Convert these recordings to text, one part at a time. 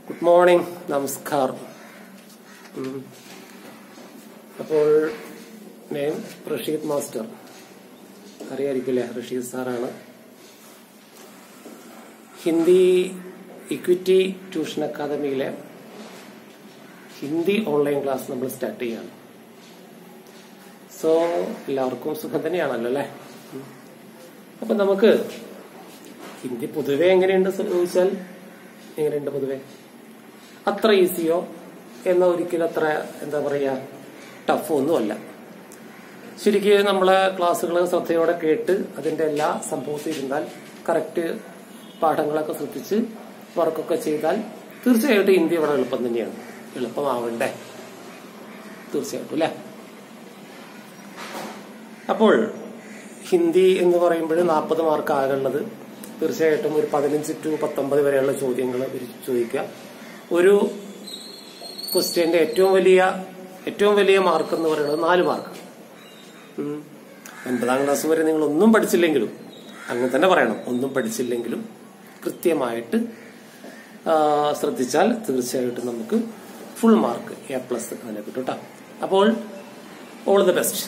Good morning നമസ്കാരം ഉം. അപ്പോൾ ഞാൻ റഷീദ് മാസ്റ്റർ അറിയായിരിക്കില്ലേ റഷീദ് സാറാണ് ഹിന്ദി ഇക്വിറ്റി ട്യൂഷൻ അക്കാദമിയിലെ ഹിന്ദി ഓൺലൈൻ ക്ലാസ് നമ്മൾ സ്റ്റാർട്ട് ചെയ്യാണ് സോ എല്ലാവർക്കും സുഖം തന്നെയാണല്ലോ അല്ലേ ഉം. അപ്പൊ നമുക്ക് ഹിന്ദി പൊതുവെ എങ്ങനെയുണ്ട് ചോദിച്ചാൽ എങ്ങനെയുണ്ട് പൊതുവെ അത്ര ഈസിയോ എന്ന ഒരിക്കലും അത്ര എന്താ പറയാ ടഫോ ഒന്നുമല്ല ശരിക്കും നമ്മളെ ക്ലാസ്സുകൾ ശ്രദ്ധയോടെ കേട്ട് അതിന്റെ എല്ലാ സംഭവത്തിൽ ഇരുന്നാൽ കറക്റ്റ് പാഠങ്ങളൊക്കെ ശ്രദ്ധിച്ച് വർക്കൊക്കെ ചെയ്താൽ തീർച്ചയായിട്ടും ഹിന്ദി വളരെ എളുപ്പം തന്നെയാണ് എളുപ്പമാവണ്ടേ തീർച്ചയായിട്ടും അല്ലേ അപ്പോൾ ഹിന്ദി എന്ന് പറയുമ്പോൾ നാൽപ്പത് മാർക്ക് ആകുള്ളത് തീർച്ചയായിട്ടും ഒരു പതിനഞ്ച് ടു പത്തൊമ്പത് വരെയുള്ള ചോദ്യങ്ങൾ ചോദിക്കുക ഒരു ക്വസ്റ്റ്യന്റെ ഏറ്റവും വലിയ ഏറ്റവും വലിയ മാർക്ക് എന്ന് പറയുന്നത് നാല് മാർക്ക് ഉം. ഒൻപതാം ക്ലാസ് വരെ നിങ്ങൾ ഒന്നും പഠിച്ചില്ലെങ്കിലും അങ്ങനെ തന്നെ പറയണം ഒന്നും പഠിച്ചില്ലെങ്കിലും കൃത്യമായിട്ട് ആ, ശ്രദ്ധിച്ചാൽ തീർച്ചയായിട്ടും നമുക്ക് ഫുൾ മാർക്ക് എ പ്ലസ് അതിനെ കിട്ടും കേട്ടോ അപ്പോൾ ഓൾ ദി ബെസ്റ്റ്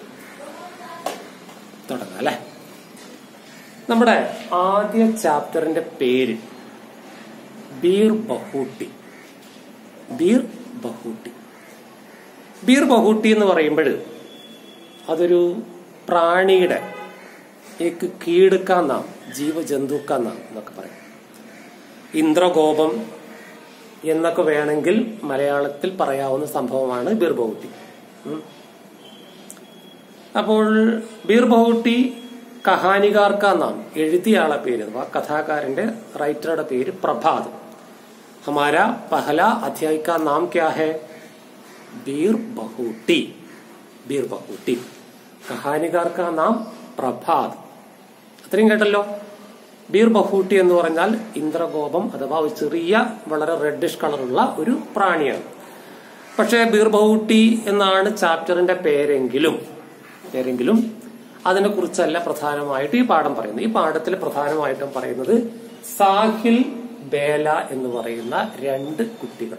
തുടങ്ങാം അല്ലെ നമ്മുടെ ആദ്യ ചാപ്റ്ററിന്റെ പേര് ബീർ ബഹൂട്ടി ബീർ ബഹൂട്ടി ബീർ ബഹൂട്ടി എന്ന് പറയുമ്പോൾ അതൊരു പ്രാണിയുടെ ഏക്ക് കീടുക്കാൻ നാം ജീവജന്തുക്കാൻ നാം എന്നൊക്കെ പറയും ഇന്ദ്രഗോപം എന്നൊക്കെ വേണമെങ്കിൽ മലയാളത്തിൽ പറയാവുന്ന സംഭവമാണ് ബീർ ബഹൂട്ടി ഉം. അപ്പോൾ ബീർ ബഹൂട്ടി കഹാനികാർക്ക നാം എഴുതിയ ആളെ പേര് അഥവാ കഥാകാരന്റെ റൈറ്ററുടെ പേര് പ്രഭാത് ഹമാര പഹല അധ്യായ കാ നാം ക്യാ ഹെ ബീർ ബഹൂട്ടി ബീർ ബഹൂട്ടി കഹാനികാർക്ക നാം പ്രഭാത് അത്രയും കേട്ടല്ലോ ബീർ ബഹൂട്ടി എന്ന് പറഞ്ഞാൽ ഇന്ദ്രഗോപം അഥവാ ഒരു ചെറിയ വളരെ റെഡിഷ് കളറുള്ള ഒരു പ്രാണിയാണ് പക്ഷേ ബീർ ബഹൂട്ടി എന്നാണ് ചാപ്റ്ററിന്റെ പേരെങ്കിലും പേരെങ്കിലും അതിനെ കുറിച്ചല്ല പ്രധാനമായിട്ട് ഈ പാഠം പറയുന്നത് ഈ പാഠത്തിൽ പ്രധാനമായിട്ടും പറയുന്നത് സാഹിൽ ബേല എന്ന് പറയുന്ന രണ്ട് കുട്ടികൾ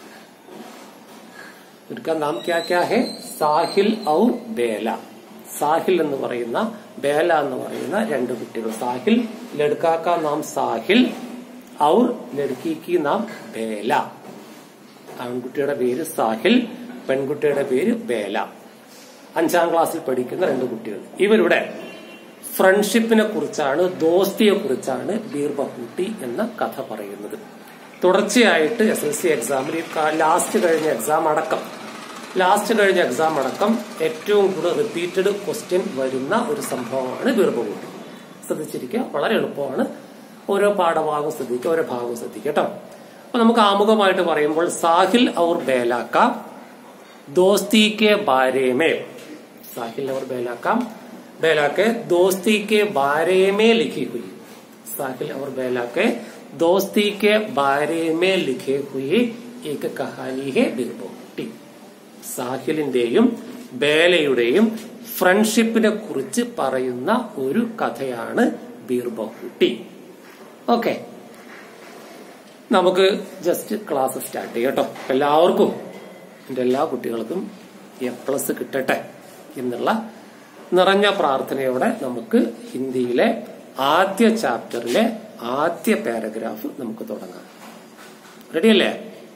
ഇവർക്ക് നാം ക്യാ ക്യാ ഹെ സാഹിൽ ഔർ ബേല സാഹിൽ എന്ന് പറയുന്ന ബേല എന്ന് പറയുന്ന രണ്ട് കുട്ടികൾ സാഹിൽ ലഡ്കാക്ക നാം സാഹിൽ ഔർ ലഡ്കിക്ക് നാം ബേല ആൺകുട്ടിയുടെ പേര് സാഹിൽ പെൺകുട്ടിയുടെ പേര് ബേല അഞ്ചാം ക്ലാസ്സിൽ പഠിക്കുന്ന രണ്ട് കുട്ടികൾ ഇവരുടെ ഫ്രണ്ട്ഷിപ്പിനെ കുറിച്ചാണ് ദോസ്തിയെ കുറിച്ചാണ് ബീർ ബഹൂട്ടി എന്ന കഥ പറയുന്നത് തുടർച്ചയായിട്ട് എസ് എൽ സി എക്സാമിൽ ലാസ്റ്റ് കഴിഞ്ഞ എക്സാം അടക്കം ലാസ്റ്റ് കഴിഞ്ഞ എക്സാം അടക്കം ഏറ്റവും കൂടുതൽ റിപ്പീറ്റഡ് ക്വസ്റ്റ്യൻ വരുന്ന ഒരു സംഭവമാണ് ബീർ ബഹൂട്ടി ശ്രദ്ധിച്ചിരിക്കുക വളരെ എളുപ്പമാണ് ഓരോ പാഠഭാഗവും ശ്രദ്ധിക്കുക ഓരോ ഭാഗവും ശ്രദ്ധിക്കുക കേട്ടോ അപ്പൊ നമുക്ക് ആമുഖമായിട്ട് പറയുമ്പോൾ സാഹിൽ ഔർ ബേലാക്ക दोस्ती के बारे में साहिल और बेला का बेला के दोस्ती के बारे में लिखी हुई साहिल और बेला के दोस्ती के बारे में लिखे हुई एक कहानी है ബിർബോട്ടി സാഹിലിന്റെയും ബേലയുടെയും ഫ്രണ്ട്ഷിപ്പിനെ കുറിച്ച് പറയുന്ന ഒരു കഥയാണ് ബീർബഹുട്ടി ഓക്കെ നമുക്ക് ജസ്റ്റ് ക്ലാസ് സ്റ്റാർട്ട് ചെയ്യാം കേട്ടോ എല്ലാവർക്കും എൻ്റെ എല്ലാ കുട്ടികൾക്കും എ പ്ലസ് കിട്ടട്ടെ എന്നുള്ള നിറഞ്ഞ പ്രാർത്ഥനയോടെ നമുക്ക് ഹിന്ദിയിലെ ആദ്യ ചാപ്റ്ററിലെ ആദ്യ പാരഗ്രാഫ് നമുക്ക് തുടങ്ങാം റെഡിയല്ലേ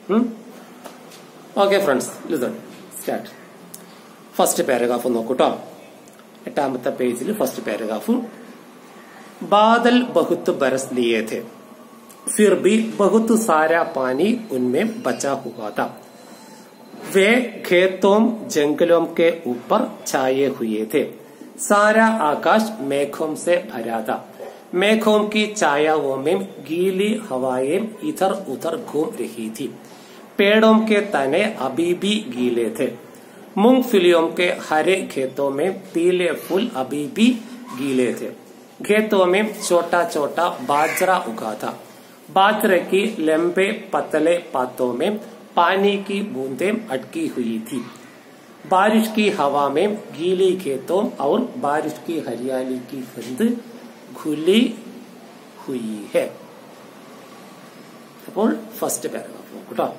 okay friends listen start first paragraph നോക്കൂട്ടോ എട്ടാമത്തെ പേജിൽ ഫസ്റ്റ് പാരഗ്രാഫ് ബാദൽ ബഹുത്ത് ബരസ് ലിയേ थे फिर भी बहुत सारा पानी उनमें बचा हुआ था वे खेतों जंगलों के ऊपर छाए हुए थे सारा आकाश मेघों से भरा था मेघों की छायाओं में गीली हवाएं इधर उधर घूम रही थी पेड़ों के तने अभी भी गीले थे मूंगफलियों के हरे खेतों में पीले फूल अभी भी गीले थे खेतों में छोटा छोटा बाजरा उगा था बाजरे की लंबे पतले पातों में पानी की बूंदें अटकी हुई थी बारिश की हवा में गीली खेतों और बारिश की हरियाली की गंध घुली हुई है അപ്പോൾ ഫസ്റ്റ് പാരഗ്രാഫ് നോക്കൂ കേട്ടോ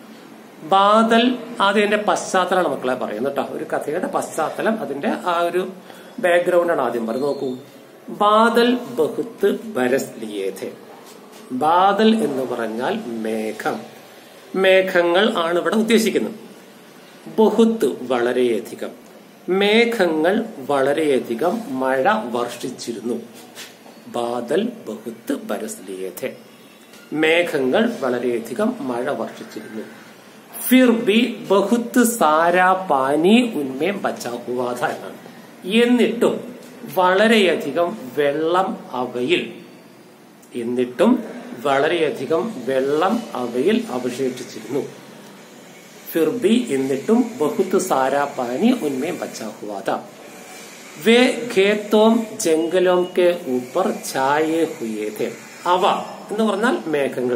ബാദൽ ആദ്യം അതിന്റെ പശ്ചാത്തലമാണ് മക്കളെ പറയുന്നത് കേട്ടോ ഒരു കഥയുടെ പശ്ചാത്തലം അതിന്റെ ആ ഒരു ബാക്ക്ഗ്രൗണ്ടാണ് ആദ്യം പറയുന്നത് നോക്കൂ ബാദൽ ബഹുത്ത് ബരസ് ലിയേഥെ ബാദൽ എന്ന് പറഞ്ഞാൽ മേഘം മേഘങ്ങൾ ആണ് ഇവിടെ ഉദ്ദേശിക്കുന്നത് ബഹുത്ത് വളരെയധികം മേഘങ്ങൾ വളരെയധികം മഴ വർഷിച്ചിരുന്നു ബാദൽ ബഹുത്ത് ബരസ് ലിയേഥെ മേഘങ്ങൾ വളരെയധികം മഴ വർഷിച്ചിരുന്നു ഫിർ ബി ബഹുത്ത് സാരാ പാനി ഉന്മേ ബച്ചാ ഹുവാഥ എന്നാണ് എന്നിട്ടും വളരെയധികം വെള്ളം അവയിൽ എന്നിട്ടും വളരെയധികം വെള്ളം അവയിൽ അവശേഷിച്ചിരുന്നു ഫിർബി എന്നിട്ടും ബഹുത്ത് സാരാ പാനി ഉന്മേ ബച്ചാ ഹുവാഥ വേ ഖേത്തോം ജംഗലോം കെ ഊപ്പർ ഛായേ ഹുയേ ഥേ അവ എന്ന് പറഞ്ഞാൽ മേഘങ്ങൾ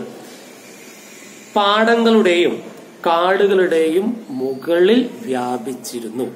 പാടങ്ങളുടെയും കാടുകളുടെയും മുകളിൽ വ്യാപിച്ചിരുന്നു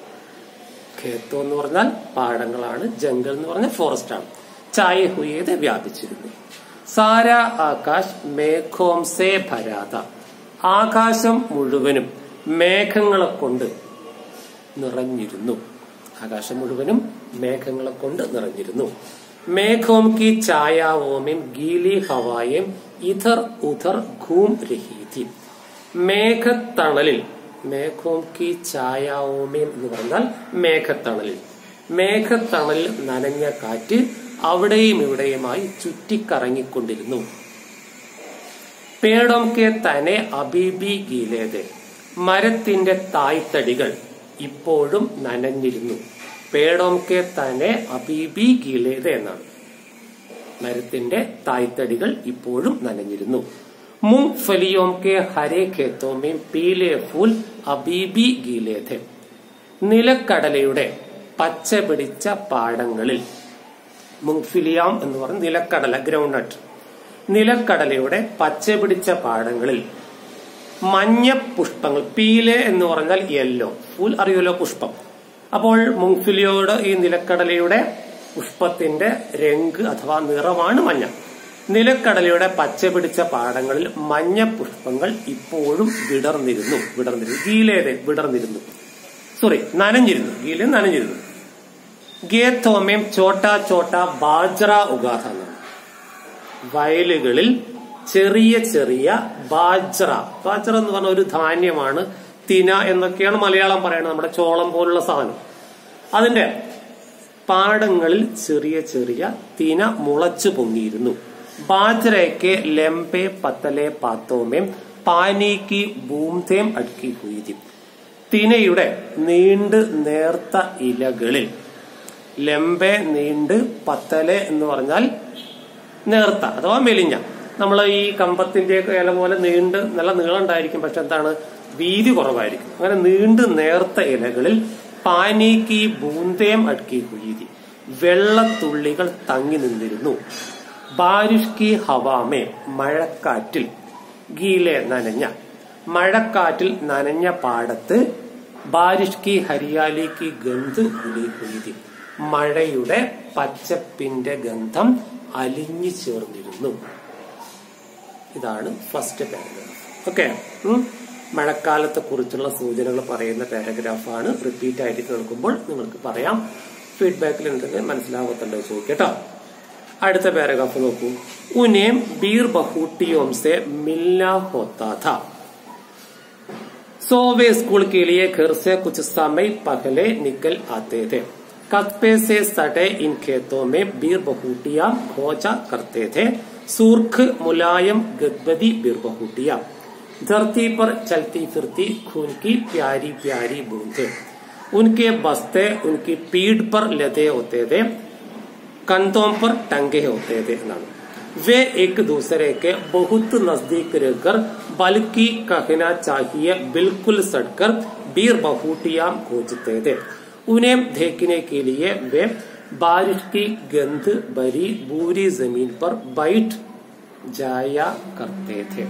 ഖേത്തോ എന്ന് പറഞ്ഞാൽ പാടങ്ങളാണ് ജംഗൽ എന്ന് പറഞ്ഞാൽ ഫോറസ്റ്റ് ആണ് ചായ ഹുയേത് വ്യാപിച്ചിരുന്നു സാര ആകാശ് മേഘോം സേ ഭരാത ആകാശം മുഴുവനും മേഘങ്ങളെ കൊണ്ട് നിറഞ്ഞിരുന്നു ആകാശം മുഴുവനും മേഘങ്ങളെ കൊണ്ട് നിറഞ്ഞിരുന്നു മേഘോം കി ഛായാവോമിം ഗീലി ഹവായും ഇധർ ഉധർ ഘൂം രഹീതി മേഘത്തണലിൽ മേഘോം കി ഛായാവോമിം എന്ന് പറഞ്ഞാൽ മേഘത്തണലിൽ മേഘത്തണലിൽ നനഞ്ഞ കാറ്റ് അവിടെയും ഇവിടെയുമായി ചുറ്റിക്കറങ്ങിക്കൊണ്ടിരുന്നു പേടോം കെ തന്നെ അബീബി ഗീലേത് മരത്തിന്റെ തായ്തടികൾ ഇപ്പോഴും നനഞ്ഞിരുന്നു പേടോം കെ തന്നെ അബീബി ഗീലേത് എന്നാണ് മരത്തിന്റെ തായ്തടികൾ ഇപ്പോഴും നനഞ്ഞിരുന്നു മുങ് ഫലിയോം കെ ഹരേ ഖേത്തോമേം പീലെ ഫൂൽ അബീബി ഗീലേത് നിലക്കടലയുടെ പച്ച പിടിച്ച പാടങ്ങളിൽ മുങ്ഫിലിയാം എന്ന് പറഞ്ഞ നിലക്കടല ഗ്രൗണ്ട് നട്ട് നിലക്കടലയുടെ പച്ച പിടിച്ച പാടങ്ങളിൽ മഞ്ഞ പുഷ്പങ്ങൾ പീലെ എന്ന് പറഞ്ഞാൽ യെല്ലോ ഫുൽ അറിയുമല്ലോ പുഷ്പം അപ്പോൾ മുങ്ഫിലിയോട് ഈ നിലക്കടലയുടെ പുഷ്പത്തിന്റെ രംഗ് അഥവാ നിറമാണ് മഞ്ഞ നിലക്കടലയുടെ പച്ച പിടിച്ച പാടങ്ങളിൽ മഞ്ഞ പുഷ്പങ്ങൾ ഇപ്പോഴും വിടർന്നിരുന്നു വിടർന്നിരുന്നു ഗീലേതെ വിടർന്നിരുന്നു സോറി നനഞ്ഞിരുന്നു ഗീലെ നനഞ്ഞിരുന്നു ഗേത്തോമേം ചോട്ടാ ചോട്ടാ ബാജ്ര ഉഗാഹ എന്നാണ് വയലുകളിൽ ചെറിയ ചെറിയ ബാജ്ര ബാജ്ര എന്ന് പറഞ്ഞ ഒരു ധാന്യമാണ് തിന എന്നൊക്കെയാണ് മലയാളം പറയുന്നത് നമ്മുടെ ചോളം പോലുള്ള സാധനം അതിന്റെ പാടങ്ങളിൽ ചെറിയ ചെറിയ തിന മുളച്ചു പൊങ്ങിയിരുന്നു ബാജ്രയ്ക്ക് ലെംബെ പത്തലെ പാത്തോമേം പാനീക്ക് ബൂംതേം അടുക്കി ഹുയിതി തിനയുടെ നീണ്ട് നേർത്ത ഇലകളിൽ ലെംബെ നീണ്ട് പത്തലെ എന്ന് പറഞ്ഞാൽ നേർത്ത അഥവാ മെലിഞ്ഞ നമ്മൾ ഈ കമ്പത്തിന്റെ ഇല പോലെ നീണ്ട് നല്ല നീളം ഉണ്ടായിരിക്കും പക്ഷെ എന്താണ് വീതി കുറവായിരിക്കും അങ്ങനെ നീണ്ട് നേർത്ത ഇലകളിൽ പാനീക്കി ബൂന്തേം അടുക്കി കുയ്തി വെള്ളത്തുള്ളികൾ തങ്ങി നിന്നിരുന്നു ബാരിഷ്കി ഹവാമേ മഴക്കാറ്റിൽ ഗീലെ നനഞ്ഞ മഴക്കാറ്റിൽ നനഞ്ഞ പാടത്ത് ബാരിഷ്കി ഹരിയാലിക്ക് ഗന്ധ് കുലി കുയ്തി മഴയുടെ പച്ചപ്പിന്റെ ഗന്ധം അലിഞ്ഞു ചേർന്നിരുന്നു ഇതാണ് ഫസ്റ്റ് പാരഗ്രാഫ് ഓക്കെ മഴക്കാലത്തെ കുറിച്ചുള്ള സൂചനകൾ പറയുന്ന പാരഗ്രാഫാണ് റിപ്പീറ്റ് ആയിട്ട് കേൾക്കുമ്പോൾ നിങ്ങൾക്ക് പറയാം ഫീഡ്ബാക്കിൽ എന്തെങ്കിലും മനസ്സിലാകത്തുണ്ടോ ചോദിക്കട്ടോ അടുത്ത പാരഗ്രാഫ് നോക്കൂ ഉനേം ബീർ ബഹൂട്ടിയോം സെ മിൽന ഹോത്താ था सो वे स्कूल के लिए घर से कुछ समय पहले निकल आते थे कस्बे से सटे इन खेतों में बीर बहूटिया खोजा करते थे सूर्ख मुलायम गदबदी बीर बहूटिया धरती पर चलती फिरती खून की प्यारी प्यारी बूंदे उनके बस्ते उनकी पीठ पर लदे होते थे कंधों पर टंगे होते थे वे एक दूसरे के बहुत नजदीक रहकर बल्कि कहना चाहिए बिल्कुल सटकर बीर बहूटिया खोजते थे उन्हें देखने के लिए वे बारिश की गंध भरी पूरी जमीन पर बैठ जाया करते थे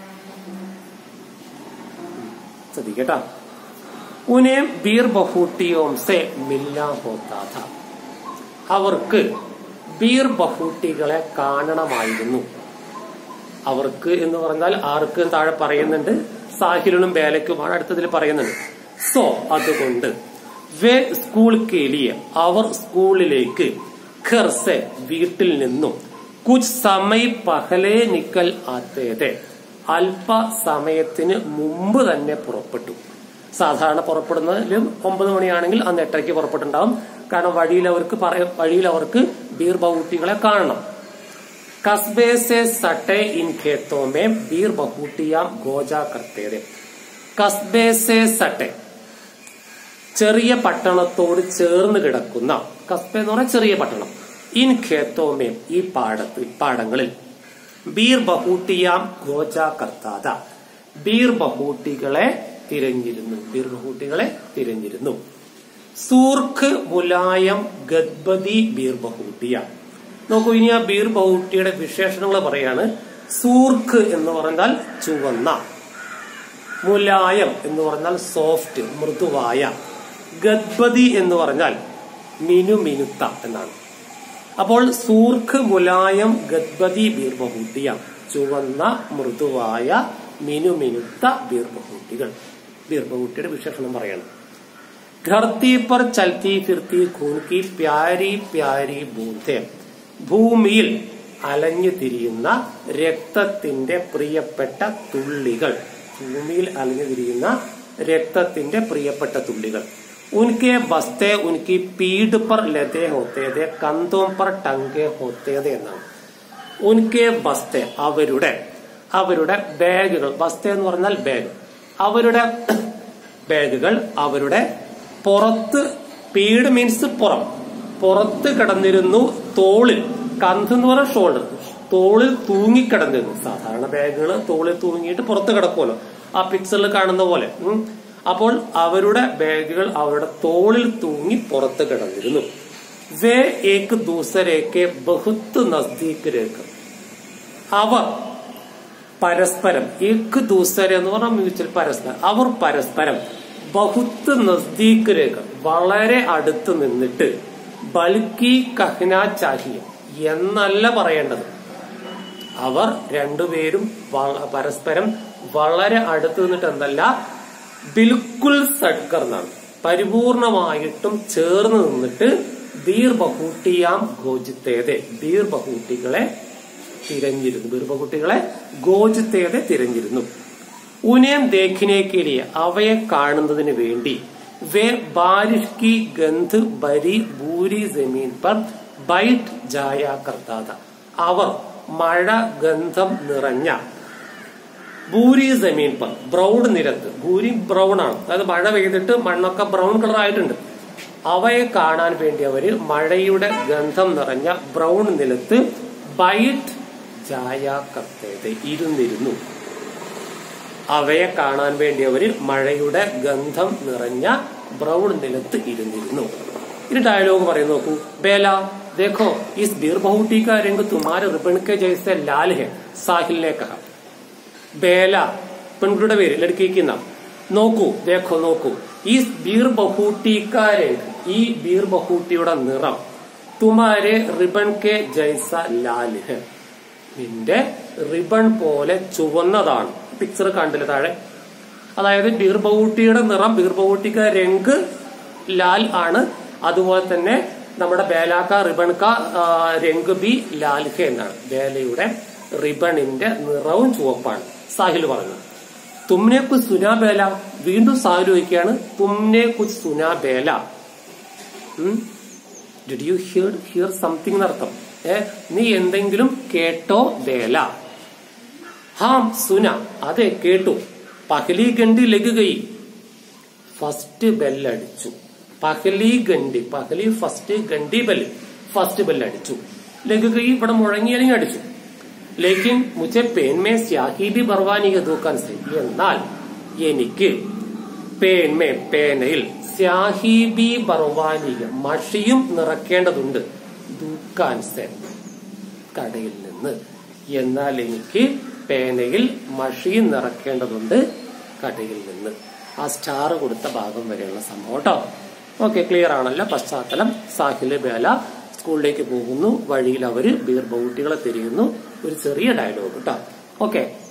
ശ്രദ്ധിക്കട്ടാ ഉനെ ബീർ ബഹൂട്ടിയോം സെ മില്ല ഹോത്താ ഥ അവർക്ക് ബീർ ബഹൂട്ടികളെ കാണണമായിരുന്നു അവർക്ക് എന്ന് പറഞ്ഞാൽ ആർക്ക് താഴെ പറയുന്നുണ്ട് സാഹിലിനും ബേലയ്ക്കുമാണ് അടുത്തതിൽ പറയുന്നുണ്ട് സോ അതുകൊണ്ട് വേ സ്കൂൾ കേലിയ അവർ സ്കൂളിലേക്ക് ഖർസെ വീട്ടിൽ നിന്നും കുച്ച് സമയ പഹലേ നിക്കൽ ആത്തേതെ അല്പ സമയത്തിന് മുമ്പ് തന്നെ പുറപ്പെട്ടു സാധാരണ പുറപ്പെടുന്നതിലും ഒമ്പത് മണിയാണെങ്കിൽ അന്ന് എട്ടരയ്ക്ക് പുറപ്പെട്ടുണ്ടാവും കാരണം വഴിയിൽ അവർക്ക് പറയ വഴിയിൽ അവർക്ക് ബീർ ബഹൂട്ടികളെ കാണണം കസ്ബേ സെ സട്ടെ ഇൻ ഖേത്തോ മേ ബീർ ബഹൂട്ടിയാം ഗോജ കർത്തേരെ കസ്ബേ സെ സട്ടെ ചെറിയ പട്ടണത്തോട് ചേർന്ന് കിടക്കുന്ന കസ്ബെ എന്ന് പറഞ്ഞാൽ ചെറിയ പട്ടണം ഇൻ ഖേത്തോമേം ഈ പാടത്ത് പാടങ്ങളിൽ ബീർ ബഹൂട്ടിയാം ഗോജ കർത്താത ബീർ ബഹൂട്ടികളെ തിരഞ്ഞിരുന്നു ബീർ ബഹൂട്ടികളെ തിരഞ്ഞിരുന്നു സൂർക്ക് മുലായം ഗദ്ബതി ബീർ ബഹൂട്ടിയ നോക്കൂ ഇനി ആ ബീർ ബഹൂട്ടിയുടെ വിശേഷണങ്ങൾ പറയാണ് സൂർക്ക് എന്ന് പറഞ്ഞാൽ ചുവന്ന മുലായം എന്ന് പറഞ്ഞാൽ സോഫ്റ്റ് മൃദുവായ ഗദ്ബതി എന്ന് പറഞ്ഞാൽ മിനുമിനുത്ത എന്നാണ് അപ്പോൾ സൂർക്ക് മുലായം ഗദ്ബതി ബീർബഹൂട്ടിയ ചുവന്ന മൃദുവായ മിനുമിനുത്ത ബീർബഹൂട്ടികൾ ബീർബഹൂട്ടിയുടെ വിശേഷണം പറയണം ധർത്തി പർ ചൽത്തി ഫിർത്തി ഖൂൻകി പ്യാരി പ്യാരി ബൂന്തേ ഭൂമിയിൽ അലഞ്ഞു തിരിയുന്ന രക്തത്തിന്റെ പ്രിയപ്പെട്ട തുള്ളികൾ ഭൂമിയിൽ അലഞ്ഞു തിരിയുന്ന രക്തത്തിന്റെ പ്രിയപ്പെട്ട തുള്ളികൾ ഉൻകെ ബസ്തേ ഉൻകി പീഡ് പർ ലതേ ഹോത്തേതെ കന്തോം പർ ടങ്കെ ഹോത്തേതെ എന്നാണ് ഉൻകെ ബസ്തേ അവരുടെ അവരുടെ ബാഗുകൾ ബസ്തേ എന്ന് പറഞ്ഞാൽ ബാഗ് അവരുടെ ബാഗുകൾ അവരുടെ പുറത്ത് പീഡ് മീൻസ് പുറം പുറത്ത് കിടന്നിരുന്നു തോളിൽ കന്ത് എന്ന് പറഞ്ഞാൽ ഷോൾഡർ തോളിൽ തൂങ്ങിക്കിടന്നിരുന്നു സാധാരണ ബാഗുകൾ തോളിൽ തൂങ്ങിയിട്ട് പുറത്ത് കിടക്കുമല്ലോ ആ പിക്ചറിൽ കാണുന്ന പോലെ ഉം. അപ്പോൾ അവരുടെ ബാഗുകൾ അവരുടെ തോളിൽ തൂങ്ങി പുറത്ത് കിടന്നിരുന്നു വേ ഏക് ദൂസരേക്ക് ബഹുത്ത് നസ്ദീക് രേഖ അവർ പരസ്പരം ഏക് ദൂസര എന്ന് പറഞ്ഞാൽ മ്യൂച്വൽ പരസ്പരം അവർ പരസ്പരം ബഹുത്ത് നസ്ദീക് രേഖ വളരെ അടുത്ത് നിന്നിട്ട് ബൽക്കി കഹ്ന ചാഹിയ എന്നല്ല പറയേണ്ടത് അവർ രണ്ടുപേരും വ- പരസ്പരം വളരെ അടുത്ത് നിന്നിട്ട് എന്തല്ല ബിൽക്കുൽ സഡ്കർ എന്നാണ് പരിപൂർണമായിട്ടും ചേർന്ന് നിന്നിട്ട് ബീർ ബഹൂട്ടിയാം ഗോജിത്തേതെ ബീർ ബഹൂട്ടികളെ തിരഞ്ഞിരുന്നു ബീർ ബഹൂട്ടികളെ ഗോജിത്തേതെ തിരഞ്ഞിരുന്നു ഉനയം ദേഖിനേക്കേലിയ അവയെ കാണുന്നതിന് വേണ്ടി വേ ബാരിഷ് കി ഗന്ധ് ബരി ഭൂരി ജമീൻ പർ ബൈറ്റ് ജായ കർത്താത അവർ മഴ ഗന്ധം നിറഞ്ഞ ഭൂരി ജമീൻ പർ ബ്രൗൺ നിരത്ത് ഭൂരി ബ്രൗൺ ആണ് അതായത് മഴ പെയ്തിട്ട് മണ്ണൊക്കെ ബ്രൗൺ കളർ ആയിട്ടുണ്ട് അവയെ കാണാൻ വേണ്ടി അവര് മഴയുടെ ഗന്ധം നിറഞ്ഞ ബ്രൗൺ നിലത്ത് ബൈറ്റ് ജായ കർത്തേത് ഇരുന്നിരുന്നു അവയെ കാണാൻ വേണ്ടി അവര് മഴയുടെ ഗന്ധം നിറഞ്ഞ ബ്രൗൺ നിലത്ത് ഇരുന്നിരുന്നു ഇനി ഡയലോഗ് പറയുന്നു നോക്കൂ ബേല देखो इस बीर बहुटी का रंग तुम्हारे रिबन के जैसे लाल है साहिल ने कहा ബേല പെൺകുട്ടിയുടെ പേര് ലടുക്കിക്ക് നാം നോക്കൂ ദേഖോ നോക്കൂ ഈ ബീർ ബഹൂട്ടിക്കാരെ ഈ ബീർ ബഹൂട്ടിയുടെ നിറം തുമാരെ റിബൺ കെ ജൈസ ലാൽ ഹെ നിന്റെ റിബൺ പോലെ ചുവന്നതാണ് പിക്ചർ കണ്ടില്ല താഴെ അതായത് ബീർ ബഹൂട്ടിയുടെ നിറം ബീർ ബഹൂട്ടിക്ക രംഗ് ലാൽ ആണ് അതുപോലെ തന്നെ നമ്മുടെ ബേലാക്ക റിബൺക രംഗ് ബി ലാൽ ഹെ എന്നാണ് ബേലയുടെ റിബണിന്റെ നിറവും ചുവപ്പാണ് സാഹിൽ പറഞ്ഞു തുമ്നെ കുച്ച് സുനാ ബേല വീണ്ടും സാഹിൽ ചോദിക്കുകയാണ് തുമ്നെ കുച്ച് സുനാ Bela did you hear hear something എന്നർത്ഥം ഏ നീ എന്തെങ്കിലും കേട്ടോ ബേല ഹാം സുന അതെ കേട്ടു പഹലി ഗണ്ടി ലഗുകൈ ഫസ്റ്റ് ബെല്ലടിച്ചു പഹലി ഗണ്ടി പഹലി ഫസ്റ്റ് ഗണ്ടി ബെല്ല് ഫസ്റ്റ് ബെല്ലടിച്ചു ലഗുകൈ ഇവിടെ മുഴങ്ങി അല്ലെങ്കിൽ അടിച്ചു ലേക്കിൻ മുझे पेन में स्याही भी भरवानी है दुकान से എന്നാൽ എനിക്ക് പേൻമേ പേനയിൽ സ്യാഹി ബി ബർവാനിക മഷിയും നിറക്കേണ്ടതുണ്ട് ദുക്കാൻ സെ കടയിൽ നിന്ന് എന്നാൽ എനിക്ക് പേനയിൽ മഷിയും നിറക്കേണ്ടതുണ്ട് കടയിൽ നിന്ന് ആ സ്റ്റാർ കൊടുത്ത ഭാഗം വരെയുള്ള സംഭവം കേട്ടോ ഓക്കെ ക്ലിയർ ആണല്ലോ പശ്ചാത്തലം സാഹില് ബേല സ്കൂളിലേക്ക് പോകുന്നു വഴിയിൽ അവര് ബീർ ബൗട്ടികളെ തിരിയുന്നു ഒരു ചെറിയ ഡയലോഗ് കേട്ടോ ഓക്കെ